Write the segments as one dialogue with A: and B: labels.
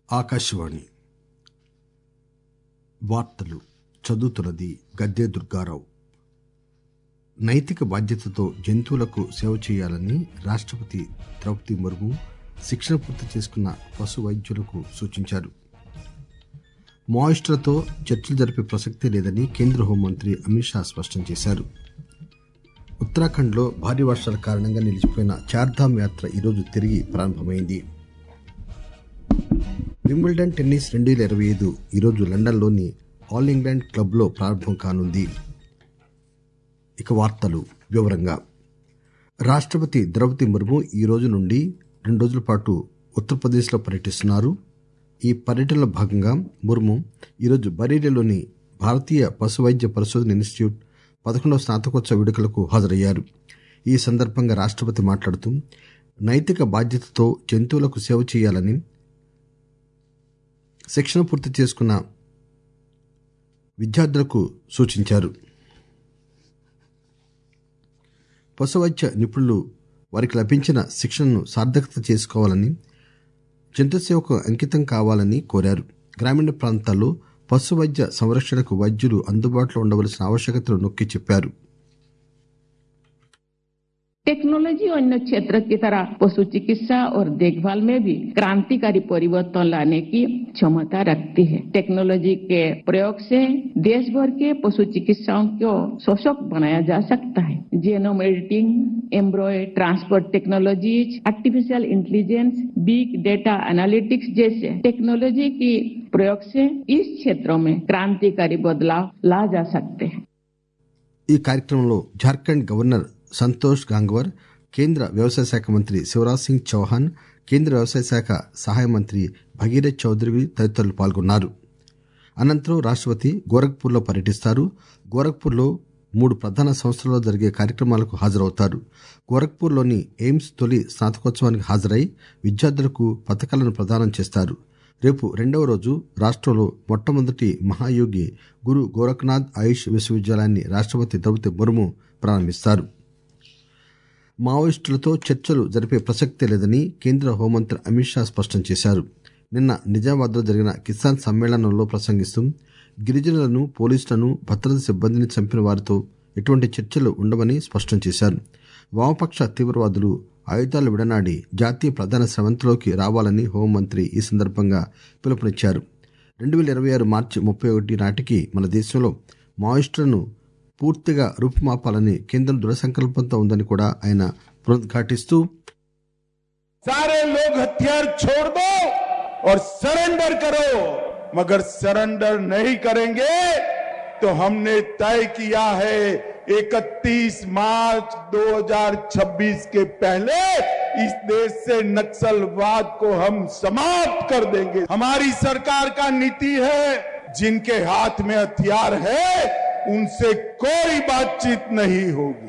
A: ఆకాశవాణి వార్తలు చదువుతున్నది గద్దె దుర్గారావు నైతిక బాధ్యతతో జంతువులకు సేవ చేయాలని రాష్టపతి ద్రౌపది ముర్ము శిక్షణ పూర్తి చేసుకున్న పశు వైద్యులకు సూచించారు మావోయిస్టులతో చర్చలు జరిపే ప్రసక్తే లేదని కేంద్ర హోంమంత్రి అమిత్ షా స్పష్టం చేశారు ఉత్తరాఖండ్లో భారీ వర్షాల కారణంగా నిలిచిపోయిన చార్ధామ్ యాత్ర ఈరోజు తిరిగి ప్రారంభమైంది వింబుల్డన్ టెన్నిస్ రెండు వేల ఇరవై ఐదు ఈరోజు లండన్లోని ఆల్ ఇంగ్లాండ్ క్లబ్లో ప్రారంభం కానుంది ఇక వార్తలు వివరంగా రాష్టపతి ద్రౌపది ముర్ము ఈ రోజు నుండి రెండు రోజుల పాటు ఉత్తరప్రదేశ్లో పర్యటిస్తున్నారు ఈ పర్యటనలో భాగంగా ముర్ము ఈరోజు బరేలీలోని భారతీయ పశు వైద్య పరిశోధన ఇన్స్టిట్యూట్ పదకొండవ స్నాతకోత్సవ వేడుకలకు హాజరయ్యారు ఈ సందర్భంగా రాష్టపతి మాట్లాడుతూ నైతిక బాధ్యతతో జంతువులకు సేవ చేయాలని శిక్షణ పూర్తి చేసుకున్న విద్యార్థులకు సూచించారు పశువైద్య నిపుణులు వారికి లభించిన శిక్షణను సార్థకత చేసుకోవాలని జంతు సేవకు అంకితం కావాలని కోరారు గ్రామీణ ప్రాంతాల్లో పశు వైద్య సంరక్షణకు వైద్యులు అందుబాటులో ఉండవలసిన ఆవశ్యకతను నొక్కి చెప్పారు
B: टेक्नोलॉजी अन्य क्षेत्र की तरह पशु चिकित्सा और देखभाल में भी क्रांतिकारी परिवर्तन लाने की क्षमता रखती है टेक्नोलॉजी के प्रयोग से देश भर के पशु चिकित्साओं को सशक्त बनाया जा सकता है genome editing embryo transport technologies artificial intelligence big data analytics जैसे टेक्नोलॉजी की प्रयोग से इस क्षेत्रों में क्रांतिकारी बदलाव ला जा सकते हैं
A: ఈ కార్యక్రమంలో జార్ఖండ్ గవర్నర్ సంతోష్ గాంగ్వర్ కేంద్ర వ్యవసాయ శాఖ మంత్రి శివరాజ్ సింగ్ చౌహాన్ కేంద్ర వ్యవసాయ శాఖ సహాయ మంత్రి భగీరథ్ చౌదరి తదితరులు పాల్గొన్నారు అనంతరం రాష్టపతి గోరఖ్పూర్లో పర్యటిస్తారు గోరఖ్పూర్లో మూడు ప్రధాన సంస్థల్లో జరిగే కార్యక్రమాలకు హాజరవుతారు గోరఖ్పూర్లోని ఎయిమ్స్ తొలి స్నాతకోత్సవానికి హాజరై విద్యార్థులకు పథకాలను ప్రదానం చేస్తారు రేపు రెండవ రోజు రాష్టంలో మొట్టమొదటి మహాయోగి గురు గోరఖ్నాథ్ ఆయుష్ విశ్వవిద్యాలయాన్ని రాష్టపతి ద్రౌపది ముర్ము ప్రారంభిస్తారు మావోయిస్టులతో చర్చలు జరిపే ప్రసక్తే లేదని కేంద్ర హోంమంత్రి అమిత్ షా స్పష్టం చేశారు నిన్న నిజామాబాద్లో జరిగిన కిసాన్ సమ్మేళనంలో ప్రసంగిస్తూ గిరిజనులను పోలీసులను భద్రతా సిబ్బందిని చంపిన వారితో ఎటువంటి చర్చలు ఉండవని స్పష్టం చేశారు వామపక్ష తీవ్రవాదులు ఆయుధాలు విడనాడి జాతీయ ప్రధాన స్రవంతిలోకి రావాలని హోంమంత్రి ఈ సందర్భంగా పిలుపునిచ్చారు రెండు వేల ఇరవై ఆరు మార్చి ముప్పై ఒకటి నాటికి మన దేశంలో మావోయిస్టులను పూర్తిగా రూపుమాపాలని కేంద్రం దృఢ సంకల్పంతో ఉందని కూడా ఆయన పునరుద్ఘాటిస్తూ
C: सारे लोग हथियार छोड़ दो और सरेंडर करो मगर सरेंडर नहीं करेंगे तो हमने तय किया है 31 मार्च 2026 के पहले इस देश से नक्सलवाद को हम समाप्त कर देंगे हमारी सरकार का नीति है जिनके हाथ में हथियार है उनसे कोई बातचीत नहीं होगी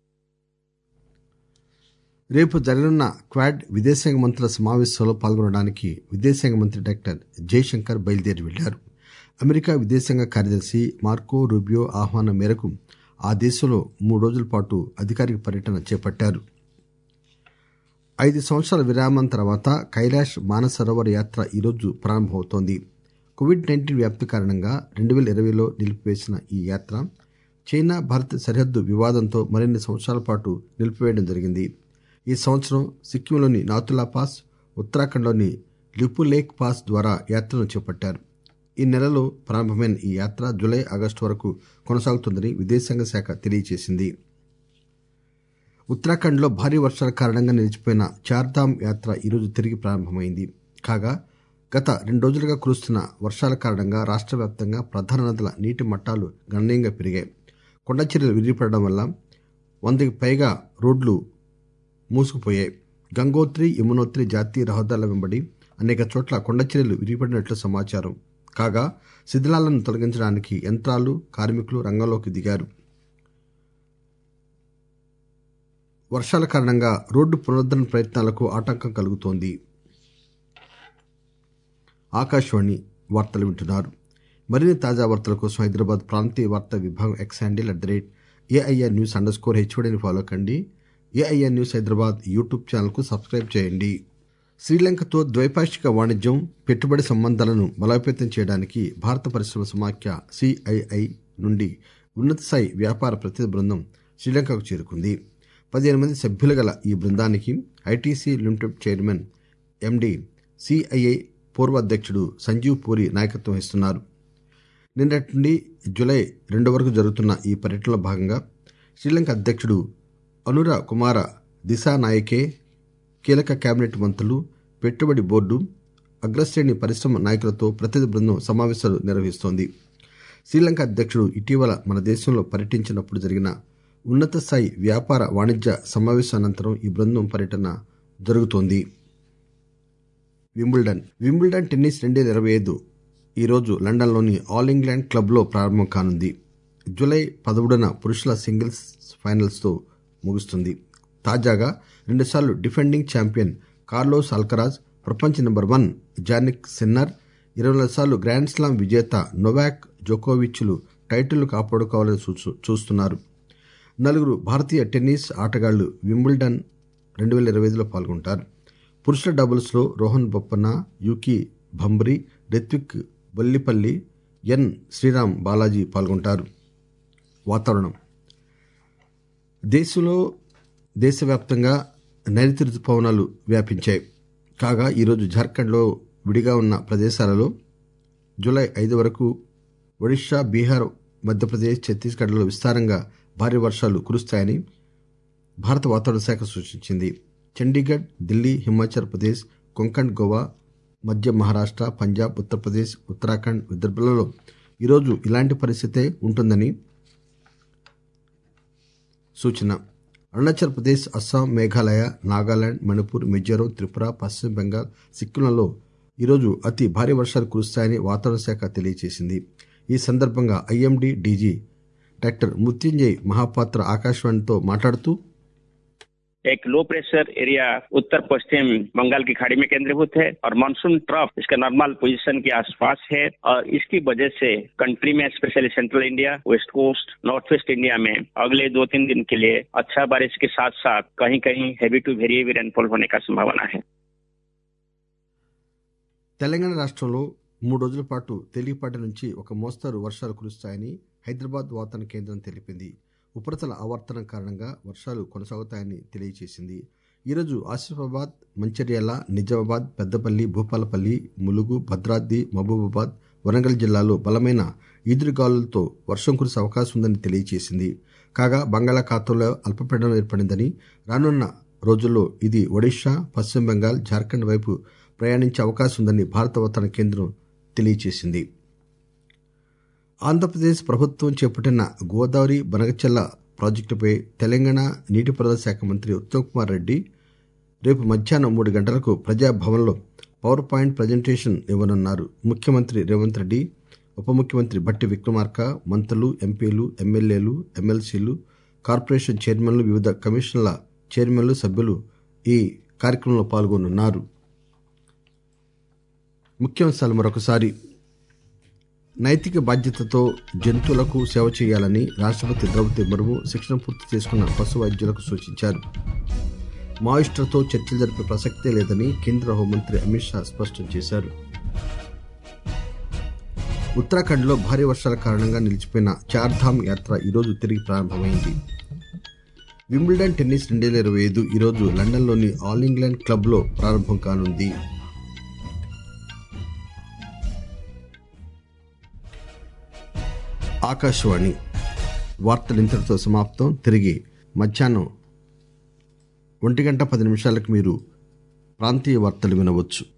A: రేపు జరగనున్న క్వాడ్ విదేశాంగ మంత్రుల సమావేశంలో పాల్గొనడానికి విదేశాంగ మంత్రి డాక్టర్ జయశంకర్ బయలుదేరి వెళ్లారు అమెరికా విదేశాంగ కార్యదర్శి మార్కో రూబియో ఆహ్వానం మేరకు ఆ దేశంలో మూడు రోజుల పాటు అధికారిక పర్యటన చేపట్టారు ఐదు సంవత్సరాల విరామం తర్వాత కైలాష్ మానసరోవర్ యాత్ర ఈరోజు ప్రారంభమవుతోంది కోవిడ్ నైన్టీన్ వ్యాప్తి కారణంగా రెండు వేల ఇరవైలో నిలిపివేసిన ఈ యాత్ర చైనా భారత్ సరిహద్దు వివాదంతో మరిన్ని సంవత్సరాల పాటు నిలిపివేయడం జరిగింది ఈ సంవత్సరం సిక్కింలోని నాతులా పాస్ ఉత్తరాఖండ్లోని లిపులేక్ పాస్ ద్వారా యాత్రను చేపట్టారు ఈ నెలలో ప్రారంభమైన ఈ యాత్ర జూలై ఆగస్టు వరకు కొనసాగుతుందని విదేశాంగ శాఖ తెలియజేసింది ఉత్తరాఖండ్లో భారీ వర్షాల కారణంగా నిలిచిపోయిన చార్ధామ్ యాత్ర ఈరోజు తిరిగి ప్రారంభమైంది కాగా గత రెండు రోజులుగా కురుస్తున్న వర్షాల కారణంగా రాష్ట్ర వ్యాప్తంగా ప్రధాన నదుల నీటి మట్టాలు గణనీయంగా పెరిగాయి కొండ చర్యలు విరిగిపడడం వల్ల వందకి పైగా రోడ్లు మూసుకుపోయాయి గంగోత్రి యమునోత్రి జాతీయ రహదారుల వెంబడి అనేక చోట్ల కొండ చర్యలు విరిగిపడినట్లు సమాచారం కాగా శిథిలాలను తొలగించడానికి యంత్రాలు కార్మికులు రంగంలోకి దిగారు వర్షాల కారణంగా రోడ్డు పునరుద్ధరణ ప్రయత్నాలకు ఆటంకం కలుగుతోంది ఆకాశవాణి వార్తలు వింటున్నారు మరిన్ని తాజా వార్తల కోసం హైదరాబాద్ ప్రాంతీయ వార్తా విభాగం X handle at the rate AIR news underscore స్కోర్ హెచ్ఓడిని ఫాలో కండి ఏఐఆర్ న్యూస్ హైదరాబాద్ యూట్యూబ్ ఛానల్కు సబ్స్క్రైబ్ చేయండి శ్రీలంకతో ద్వైపాక్షిక వాణిజ్యం పెట్టుబడి సంబంధాలను బలోపేతం చేయడానికి భారత పరిశ్రమల సమాఖ్య సిఐఐ నుండి ఉన్నత స్థాయి వ్యాపార ప్రతినిధి బృందం శ్రీలంకకు చేరుకుంది పదిహేను మంది సభ్యులు గల ఈ బృందానికి ITC limited chairman MD CII పూర్వ అధ్యక్షుడు సంజీవ్ పూరి నాయకత్వం వహిస్తున్నారు నిన్నటి నుండి జూలై రెండు వరకు జరుగుతున్న ఈ పర్యటనలో భాగంగా శ్రీలంక అధ్యక్షుడు అనుర కుమార దిశానాయకే కీలక కేబినెట్ మంత్రులు పెట్టుబడి బోర్డు అగ్రశ్రేణి పరిశ్రమ నాయకులతో ప్రతినిధి బృందం సమావేశాలు నిర్వహిస్తోంది శ్రీలంక అధ్యక్షుడు ఇటీవల మన దేశంలో పర్యటించినప్పుడు జరిగిన ఉన్నత స్థాయి వ్యాపార వాణిజ్య సమావేశం అనంతరం ఈ బృందం పర్యటన జరుగుతోంది వింబుల్డన్ వింబుల్డన్ టెన్నిస్ రెండు వేల ఇరవై ఐదు ఈరోజు లండన్లోని ఆల్ ఇంగ్లాండ్ క్లబ్లో ప్రారంభం కానుంది జూలై పదమూడున పురుషుల సింగిల్స్ ఫైనల్స్తో ముగుస్తుంది తాజాగా రెండుసార్లు డిఫెండింగ్ ఛాంపియన్ కార్లోస్ అల్కరాజ్ ప్రపంచ నెంబర్ వన్ జానిక్ సిన్నర్ ఇరవై నాలుగు సార్లు గ్రాండ్ స్లామ్ విజేత నొవాక్ జోకోవిచ్లు టైటిల్ కాపాడుకోవాలని చూస్తున్నారు నలుగురు భారతీయ టెన్నిస్ ఆటగాళ్లు వింబుల్డన్ రెండు వేల ఇరవై ఐదులో పాల్గొంటారు పురుషుల డబుల్స్లో రోహన్ బొప్పన్న యూకి భంబ్రీ రిత్విక్ బొల్లిపల్లి ఎన్ శ్రీరామ్ బాలాజీ పాల్గొంటారు వాతావరణం దేశంలో దేశవ్యాప్తంగా నైరుతి రుతుపవనాలు వ్యాపించాయి కాగా ఈరోజు జార్ఖండ్లో విడిగా ఉన్న ప్రదేశాలలో జూలై ఐదు వరకు ఒడిషా బీహార్ మధ్యప్రదేశ్ ఛత్తీస్గఢ్లో విస్తారంగా భారీ వర్షాలు కురుస్తాయని భారత వాతావరణ శాఖ సూచించింది చండీగఢ్ ఢిల్లీ హిమాచల్ ప్రదేశ్ కొంకణ్ గోవా మధ్య మహారాష్ట్ర పంజాబ్ ఉత్తరప్రదేశ్ ఉత్తరాఖండ్ విదర్భలలో ఈరోజు ఇలాంటి పరిస్థితే ఉంటుందని సూచన అరుణాచల్ ప్రదేశ్ అస్సాం మేఘాలయ నాగాలాండ్ మణిపూర్ మిజోరం త్రిపుర పశ్చిమ బెంగాల్ సిక్కింలలో ఈరోజు అతి భారీ వర్షాలు కురుస్తాయని వాతావరణ శాఖ తెలియజేసింది ఈ సందర్భంగా IMD DG doctor Mrutyunjay Mohapatra ఆకాశవాణితో మాట్లాడుతూ
D: एक लो प्रेशर एरिया उत्तर पश्चिम बंगाल की खाड़ी में केंद्रीभूत है और मानसून ट्रफ इसका नॉर्मल पोजीशन के आसपास है और इसकी वजह से कंट्री में specially central India west coast north west India में अगले दो तीन दिन के लिए अच्छा बारिश के साथ साथ कहीं कहीं heavy to very heavy rainfall होने का संभावना है
A: తెలంగాణ రాష్ట్రంలో మూడు రోజుల పాటు తేలికపాటి నుంచి ఒక మోస్తరు వర్షాలు కురుస్తాయని హైదరాబాద్ వాతావరణ కేంద్రం తెలిపింది ఉపరితల ఆవర్తనం కారణంగా వర్షాలు కొనసాగుతాయని తెలియజేసింది ఈరోజు ఆసిఫాబాద్ మంచిర్యాల నిజామాబాద్ పెద్దపల్లి భూపాలపల్లి ములుగు భద్రాద్రి మహబూబాబాద్ వరంగల్ జిల్లాలో బలమైన ఈదురుగాలులతో వర్షం కురిసే అవకాశం ఉందని తెలియజేసింది కాగా బంగాళాఖాతంలో అల్పపీడనం ఏర్పడిందని రానున్న రోజుల్లో ఇది ఒడిషా పశ్చిమ బెంగాల్ జార్ఖండ్ వైపు ప్రయాణించే అవకాశం ఉందని భారత వాతావరణ కేంద్రం తెలియజేసింది ఆంధ్రప్రదేశ్ ప్రభుత్వం చేపట్టిన గోదావరి బనగచెల్ల ప్రాజెక్టుపై తెలంగాణ నీటిపారుదల శాఖ మంత్రి ఉత్తమ్ కుమార్ రెడ్డి రేపు మధ్యాహ్నం మూడు గంటలకు ప్రజాభవన్లో పవర్ పాయింట్ ప్రజెంటేషన్ ఇవ్వనున్నారు ముఖ్యమంత్రి రేవంత్ రెడ్డి ఉప ముఖ్యమంత్రి భట్టి విక్రమార్క మంత్రులు ఎంపీలు ఎమ్మెల్యేలు ఎమ్మెల్సీలు కార్పొరేషన్ చైర్మన్లు వివిధ కమిషన్ల చైర్మన్లు సభ్యులు ఈ కార్యక్రమంలో పాల్గొనున్నారు ముఖ్యాంశాలు మరొకసారి నైతిక బాధ్యతతో జంతువులకు సేవ చేయాలని రాష్ట్రపతి ద్రౌపది ముర్ము శిక్షణ పూర్తి చేసుకున్న పశు వైద్యులకు సూచించారు మాయిస్టర్తో చర్చలు జరిపే ప్రసక్తే లేదని కేంద్ర హోంమంత్రి అమిత్ షా స్పష్టం చేశారు ఉత్తరాఖండ్లో భారీ వర్షాల కారణంగా నిలిచిపోయిన చార్ధామ్ యాత్ర ఈరోజు తిరిగి ప్రారంభమైంది వింబుల్డన్ టెన్నిస్ రెండు వేల ఇరవై ఐదు ఈరోజు లండన్లోని ఆల్ ఇంగ్లాండ్ క్లబ్లో ప్రారంభం కానుంది ఆకాశవాణి వార్తలు ఇంతటితో సమాప్తం తిరిగి మధ్యాహ్నం ఒంటి గంట పది నిమిషాలకు మీరు ప్రాంతీయ వార్తలు వినవచ్చు